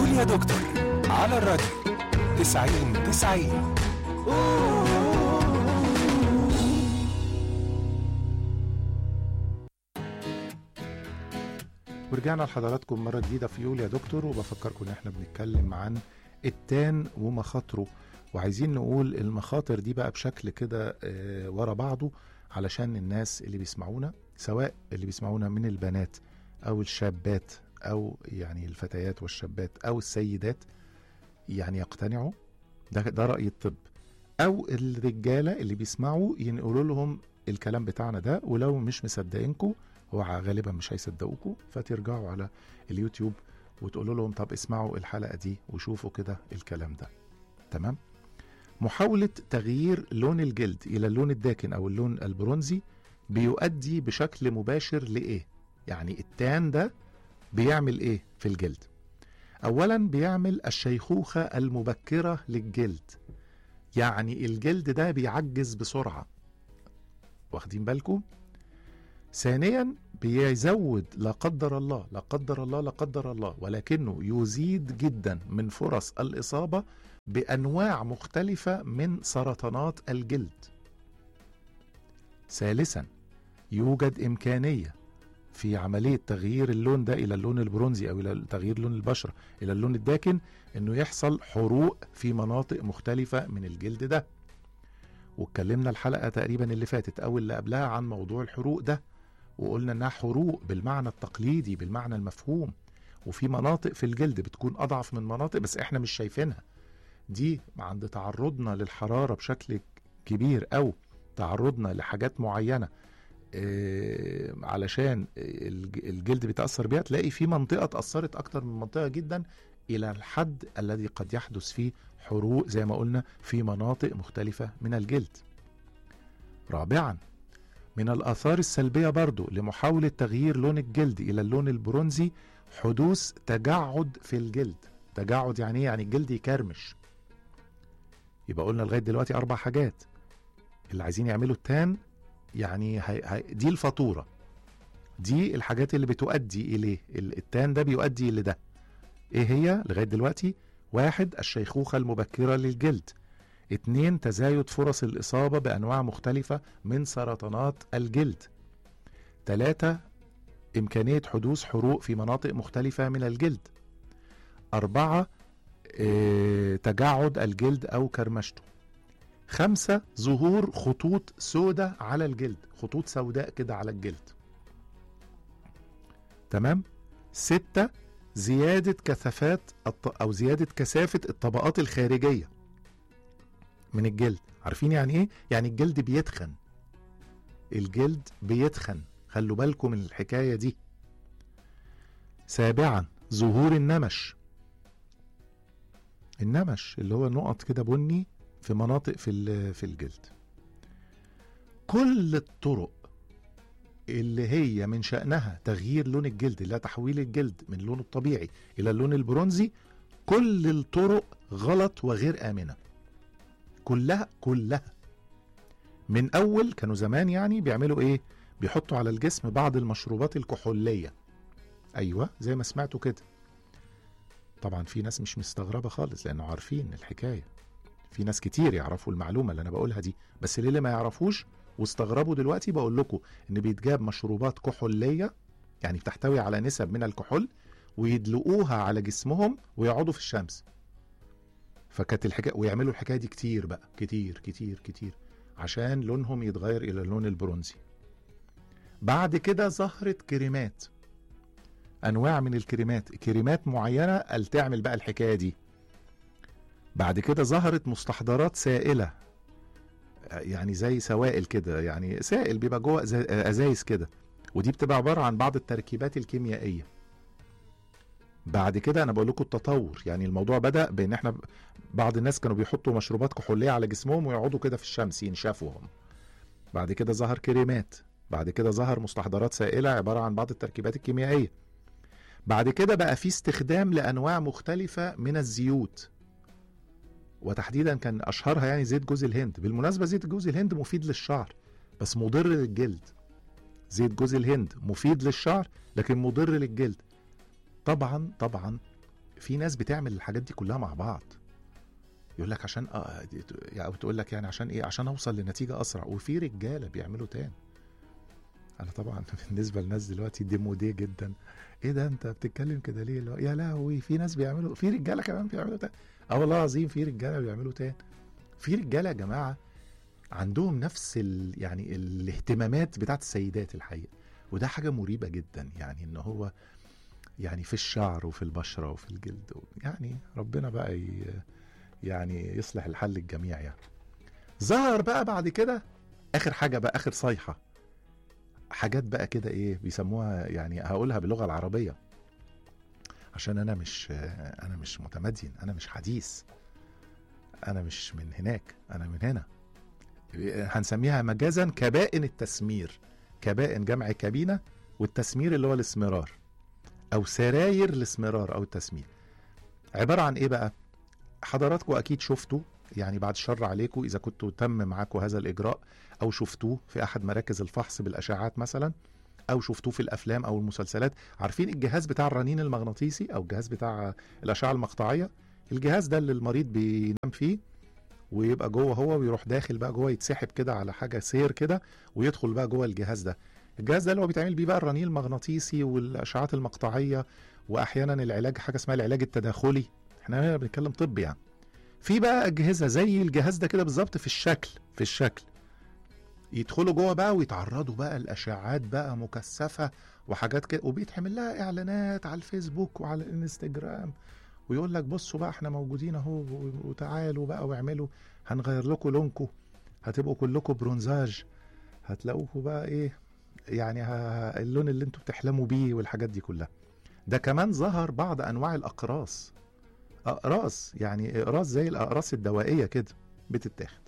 يا دكتور على الراديو 90 90 ورجعنا لحضراتكم مرة جديدة في يول يا دكتور وبفكركم ان احنا بنتكلم عن التان ومخاطره وعايزين نقول المخاطر دي بقى بشكل كده آه، ورا بعضه علشان الناس اللي بيسمعونا سواء اللي بيسمعونا من البنات او الشابات او يعني الفتيات والشابات او السيدات يعني يقتنعوا ده ده رأي الطب او الرجالة اللي بيسمعوا ينقلوا لهم الكلام بتاعنا ده ولو مش مصدقينكم هو غالبا مش هيصدقوكوا فترجعوا على اليوتيوب وتقولوا لهم طب اسمعوا الحلقة دي وشوفوا كده الكلام ده تمام محاولة تغيير لون الجلد إلى اللون الداكن أو اللون البرونزي بيؤدي بشكل مباشر لإيه؟ يعني التان ده بيعمل إيه في الجلد؟ أولا بيعمل الشيخوخة المبكرة للجلد يعني الجلد ده بيعجز بسرعة واخدين بالكم؟ ثانيا بيزود لا قدر الله لا قدر الله لا قدر الله ولكنه يزيد جدا من فرص الإصابة بأنواع مختلفة من سرطانات الجلد ثالثا يوجد إمكانية في عملية تغيير اللون ده إلى اللون البرونزي أو إلى تغيير لون البشرة إلى اللون الداكن إنه يحصل حروق في مناطق مختلفة من الجلد ده واتكلمنا الحلقة تقريبا اللي فاتت أو اللي قبلها عن موضوع الحروق ده وقلنا انها حروق بالمعنى التقليدي بالمعنى المفهوم وفي مناطق في الجلد بتكون اضعف من مناطق بس احنا مش شايفينها دي عند تعرضنا للحرارة بشكل كبير او تعرضنا لحاجات معينة آه، علشان الج- الجلد بيتأثر بيها تلاقي في منطقة اتأثرت أكتر من منطقة جدا إلى الحد الذي قد يحدث فيه حروق زي ما قلنا في مناطق مختلفة من الجلد رابعا من الآثار السلبية برضو لمحاولة تغيير لون الجلد إلى اللون البرونزي حدوث تجعد في الجلد تجعد يعني إيه؟ يعني الجلد يكرمش يبقى قلنا لغاية دلوقتي أربع حاجات اللي عايزين يعملوا التان يعني هي هي دي الفاتورة دي الحاجات اللي بتؤدي إليه ال- التان ده بيؤدي لده إيه هي لغاية دلوقتي واحد الشيخوخة المبكرة للجلد اتنين تزايد فرص الإصابة بأنواع مختلفة من سرطانات الجلد تلاتة إمكانية حدوث حروق في مناطق مختلفة من الجلد أربعة اه تجعد الجلد أو كرمشته خمسة ظهور خطوط سوداء على الجلد خطوط سوداء كده على الجلد تمام ستة زيادة كثافات الط- أو زيادة كثافة الطبقات الخارجية من الجلد عارفين يعني ايه يعني الجلد بيتخن الجلد بيتخن خلوا بالكم من الحكايه دي سابعا ظهور النمش النمش اللي هو نقط كده بني في مناطق في ال- في الجلد كل الطرق اللي هي من شأنها تغيير لون الجلد لا تحويل الجلد من لونه الطبيعي إلى اللون البرونزي كل الطرق غلط وغير آمنة كلها كلها من اول كانوا زمان يعني بيعملوا ايه بيحطوا على الجسم بعض المشروبات الكحوليه ايوه زي ما سمعتوا كده طبعا في ناس مش مستغربه خالص لانه عارفين الحكايه في ناس كتير يعرفوا المعلومه اللي انا بقولها دي بس ليه اللي ما يعرفوش واستغربوا دلوقتي بقول لكم ان بيتجاب مشروبات كحوليه يعني بتحتوي على نسب من الكحول ويدلقوها على جسمهم ويقعدوا في الشمس فكانت الحكايه ويعملوا الحكايه دي كتير بقى كتير كتير كتير عشان لونهم يتغير الى اللون البرونزي بعد كده ظهرت كريمات انواع من الكريمات كريمات معينه اللي تعمل بقى الحكايه دي بعد كده ظهرت مستحضرات سائله يعني زي سوائل كده يعني سائل بيبقى جوه أزا- ازايز كده ودي بتبقى عباره عن بعض التركيبات الكيميائيه بعد كده انا بقول لكم التطور يعني الموضوع بدا بان احنا بعض الناس كانوا بيحطوا مشروبات كحوليه على جسمهم ويقعدوا كده في الشمس ينشفوهم بعد كده ظهر كريمات بعد كده ظهر مستحضرات سائله عباره عن بعض التركيبات الكيميائيه بعد كده بقى في استخدام لانواع مختلفه من الزيوت وتحديدا كان اشهرها يعني زيت جوز الهند بالمناسبه زيت جوز الهند مفيد للشعر بس مضر للجلد زيت جوز الهند مفيد للشعر لكن مضر للجلد طبعا طبعا في ناس بتعمل الحاجات دي كلها مع بعض يقول لك عشان اه دي- او تقول لك يعني عشان ايه عشان اوصل لنتيجه اسرع وفي رجاله بيعملوا تاني انا طبعا بالنسبه للناس دلوقتي ديموديه جدا ايه ده انت بتتكلم كده ليه اللي هو يا لهوي في ناس بيعملوا في رجاله كمان بيعملوا تاني اه والله العظيم في رجاله بيعملوا تاني في رجاله يا جماعه عندهم نفس ال يعني الاهتمامات بتاعت السيدات الحقيقه وده حاجه مريبه جدا يعني ان هو يعني في الشعر وفي البشره وفي الجلد يعني ربنا بقى ي يعني يصلح الحل الجميع يعني ظهر بقى بعد كده اخر حاجه بقى اخر صيحه حاجات بقى كده ايه بيسموها يعني هقولها باللغه العربيه عشان انا مش انا مش متمدين انا مش حديث انا مش من هناك انا من هنا هنسميها مجازا كبائن التسمير كبائن جمع كابينه والتسمير اللي هو الاسمرار او سراير الاسمرار او التسمير عباره عن ايه بقى حضراتكم اكيد شفتوا يعني بعد الشر عليكم اذا كنتوا تم معاكم هذا الاجراء او شفتوه في احد مراكز الفحص بالاشعاعات مثلا او شفتوه في الافلام او المسلسلات عارفين الجهاز بتاع الرنين المغناطيسي او الجهاز بتاع الاشعه المقطعيه الجهاز ده اللي المريض بينام فيه ويبقى جوه هو ويروح داخل بقى جوه يتسحب كده على حاجه سير كده ويدخل بقى جوه الجهاز ده الجهاز ده اللي هو بيتعمل بيه بقى الرنين المغناطيسي والاشعات المقطعيه واحيانا العلاج حاجه اسمها العلاج التداخلي احنا هنا بنتكلم طب يعني في بقى اجهزه زي الجهاز ده كده بالظبط في الشكل في الشكل يدخلوا جوه بقى ويتعرضوا بقى لاشعاعات بقى مكثفه وحاجات كده وبيتعمل لها اعلانات على الفيسبوك وعلى الانستجرام ويقول لك بصوا بقى احنا موجودين اهو وتعالوا بقى واعملوا هنغير لكم لونكم هتبقوا كلكم برونزاج هتلاقوكوا بقى ايه يعني ها اللون اللي انتوا بتحلموا بيه والحاجات دي كلها ده كمان ظهر بعض انواع الاقراص اقراص يعني اقراص زي الاقراص الدوائيه كده بتتاخد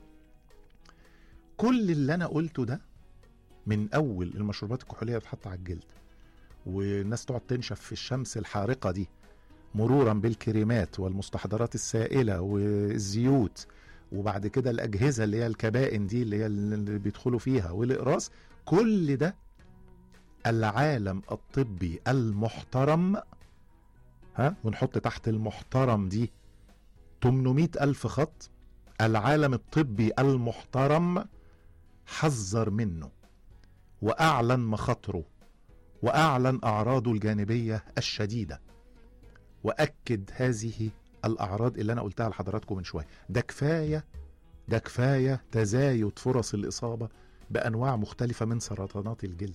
كل اللي انا قلته ده من اول المشروبات الكحوليه اللي بتتحط على الجلد والناس تقعد تنشف في الشمس الحارقه دي مرورا بالكريمات والمستحضرات السائله والزيوت وبعد كده الاجهزه اللي هي الكبائن دي اللي هي اللي بيدخلوا فيها والاقراص كل ده العالم الطبي المحترم ها ونحط تحت المحترم دي 800 ألف خط العالم الطبي المحترم حذر منه وأعلن مخاطره وأعلن أعراضه الجانبية الشديدة وأكد هذه الأعراض اللي أنا قلتها لحضراتكم من شوية ده كفاية ده كفاية تزايد فرص الإصابة بأنواع مختلفة من سرطانات الجلد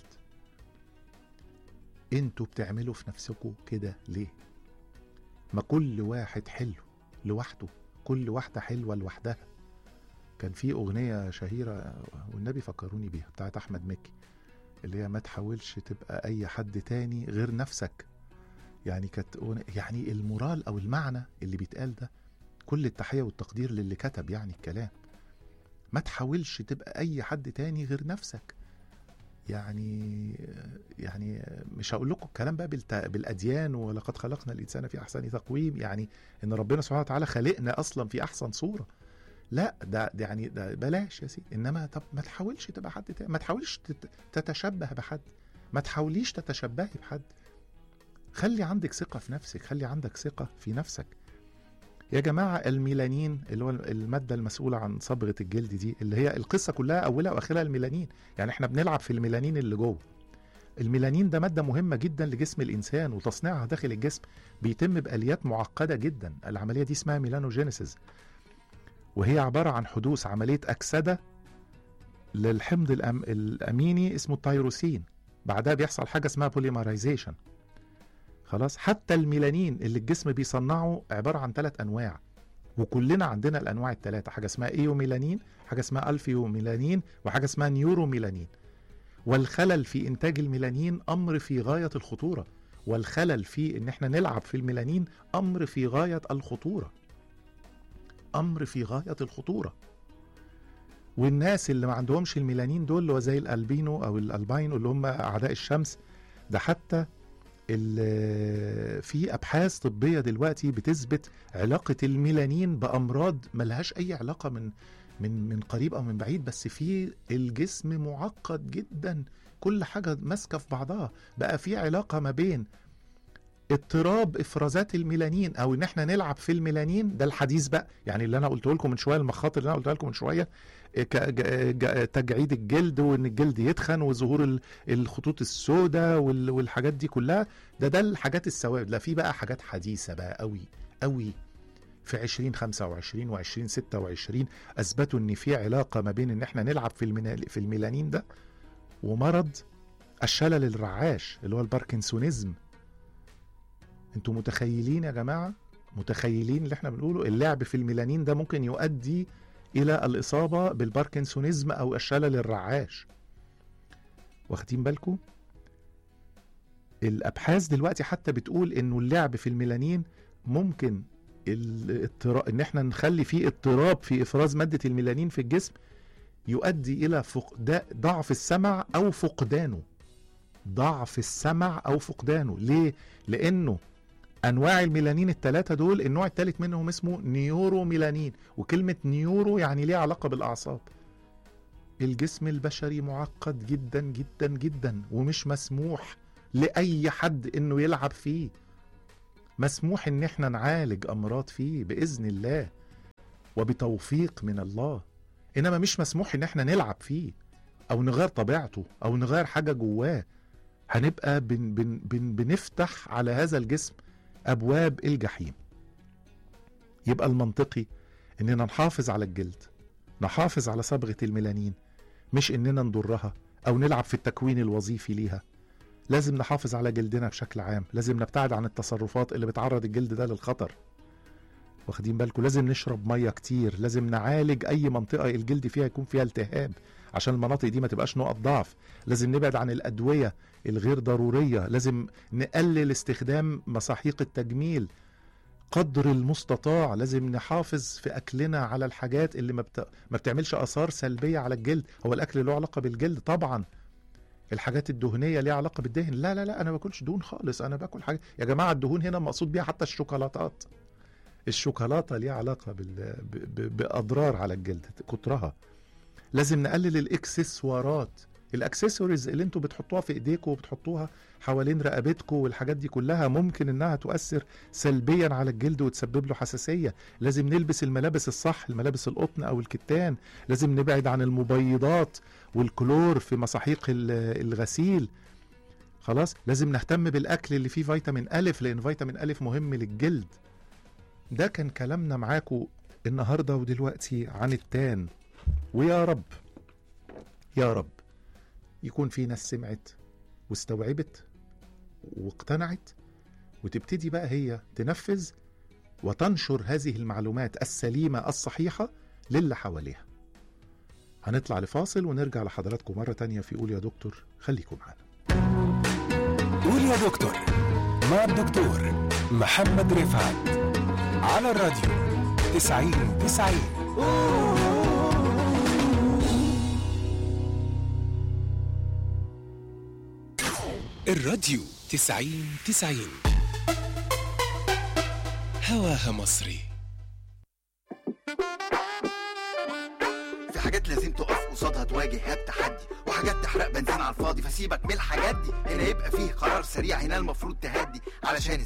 انتوا بتعملوا في نفسكم كده ليه ما كل واحد حلو لوحده كل واحدة حلوة لوحدها كان في أغنية شهيرة والنبي فكروني بيها بتاعت أحمد مكي اللي هي ما تحاولش تبقى أي حد تاني غير نفسك يعني كانت أغنية- يعني المورال أو المعنى اللي بيتقال ده كل التحية والتقدير للي كتب يعني الكلام ما تحاولش تبقى أي حد تاني غير نفسك يعني يعني مش هقول لكم الكلام بقى بالت... بالاديان ولقد خلقنا الانسان في احسن تقويم يعني ان ربنا سبحانه وتعالى خلقنا اصلا في احسن صوره لا ده, ده يعني ده بلاش يا سيدي انما طب ما تحاولش تبقى حد تاني ما تحاولش تت... تتشبه بحد ما تحاوليش تتشبهي بحد خلي عندك ثقه في نفسك خلي عندك ثقه في نفسك يا جماعة الميلانين اللي هو المادة المسؤولة عن صبغة الجلد دي اللي هي القصة كلها أولها وآخرها الميلانين يعني احنا بنلعب في الميلانين اللي جوه الميلانين ده مادة مهمة جدا لجسم الإنسان وتصنيعها داخل الجسم بيتم بآليات معقدة جدا العملية دي اسمها ميلانوجينيسيس وهي عبارة عن حدوث عملية أكسدة للحمض الأم... الأميني اسمه التيروسين بعدها بيحصل حاجة اسمها بوليمرايزيشن خلاص حتى الميلانين اللي الجسم بيصنعه عبارة عن ثلاث أنواع وكلنا عندنا الأنواع الثلاثة حاجة اسمها إيوميلانين حاجة اسمها ألفيوميلانين وحاجة اسمها نيوروميلانين والخلل في إنتاج الميلانين أمر في غاية الخطورة والخلل في إن إحنا نلعب في الميلانين أمر في غاية الخطورة أمر في غاية الخطورة والناس اللي ما عندهمش الميلانين دول اللي هو زي الألبينو أو الألباينو اللي هم أعداء الشمس ده حتى ال- في ابحاث طبيه دلوقتي بتثبت علاقه الميلانين بامراض ملهاش اي علاقه من من من قريب او من بعيد بس في الجسم معقد جدا كل حاجه ماسكه في بعضها بقى في علاقه ما بين اضطراب افرازات الميلانين او ان احنا نلعب في الميلانين ده الحديث بقى يعني اللي انا قلته لكم من شويه المخاطر اللي انا قلتها لكم من شويه ك- ج- ج- تجعيد الجلد وان الجلد يتخن وظهور ال- الخطوط السوداء وال- والحاجات دي كلها ده ده الحاجات السواد لا في بقى حاجات حديثه بقى قوي قوي في 2025 و 2026 اثبتوا ان في علاقه ما بين ان احنا نلعب في المينا- في الميلانين ده ومرض الشلل الرعاش اللي هو الباركنسونيزم انتوا متخيلين يا جماعه متخيلين اللي احنا بنقوله اللعب في الميلانين ده ممكن يؤدي الى الاصابه بالباركنسونيزم او الشلل الرعاش واخدين بالكم الابحاث دلوقتي حتى بتقول انه اللعب في الميلانين ممكن الاضطراب ان احنا نخلي فيه اضطراب في افراز ماده الميلانين في الجسم يؤدي الى فقدان ضعف السمع او فقدانه ضعف السمع او فقدانه ليه لانه انواع الميلانين الثلاثه دول النوع الثالث منهم اسمه نيورو ميلانين وكلمه نيورو يعني ليه علاقه بالاعصاب الجسم البشري معقد جدا جدا جدا ومش مسموح لاي حد انه يلعب فيه مسموح ان احنا نعالج امراض فيه باذن الله وبتوفيق من الله انما مش مسموح ان احنا نلعب فيه او نغير طبيعته او نغير حاجه جواه هنبقى بن بن بن بنفتح على هذا الجسم ابواب الجحيم يبقى المنطقي اننا نحافظ على الجلد نحافظ على صبغه الميلانين مش اننا نضرها او نلعب في التكوين الوظيفي ليها لازم نحافظ على جلدنا بشكل عام لازم نبتعد عن التصرفات اللي بتعرض الجلد ده للخطر واخدين بالكم لازم نشرب ميه كتير لازم نعالج اي منطقه الجلد فيها يكون فيها التهاب عشان المناطق دي ما تبقاش نقط ضعف لازم نبعد عن الادويه الغير ضروريه لازم نقلل استخدام مساحيق التجميل قدر المستطاع لازم نحافظ في اكلنا على الحاجات اللي ما, بت... ما بتعملش اثار سلبيه على الجلد هو الاكل له علاقه بالجلد طبعا الحاجات الدهنيه ليها علاقه بالدهن لا لا لا انا ما باكلش دهون خالص انا باكل حاجه يا جماعه الدهون هنا مقصود بيها حتى الشوكولاتات الشوكولاته ليها علاقه بال... ب... ب... باضرار على الجلد كترها لازم نقلل الاكسسوارات الاكسسوارز اللي انتوا بتحطوها في ايديكم وبتحطوها حوالين رقبتكم والحاجات دي كلها ممكن انها تؤثر سلبيا على الجلد وتسبب له حساسيه لازم نلبس الملابس الصح الملابس القطن او الكتان لازم نبعد عن المبيضات والكلور في مساحيق الغسيل خلاص لازم نهتم بالاكل اللي فيه فيتامين الف لان فيتامين الف مهم للجلد ده كان كلامنا معاكم النهارده ودلوقتي عن التان ويا رب يا رب يكون في ناس سمعت واستوعبت واقتنعت وتبتدي بقى هي تنفذ وتنشر هذه المعلومات السليمة الصحيحة للي حواليها هنطلع لفاصل ونرجع لحضراتكم مرة تانية في قول يا دكتور خليكم معانا قول يا دكتور مع الدكتور محمد رفعت على الراديو تسعين تسعين الراديو تسعين تسعين هواها مصري في حاجات لازم تقف قصادها تواجه التحدي وحاجات تحرق بنزين على الفاضي فسيبك من الحاجات دي هنا يبقى فيه قرار سريع هنا المفروض تهدي علشان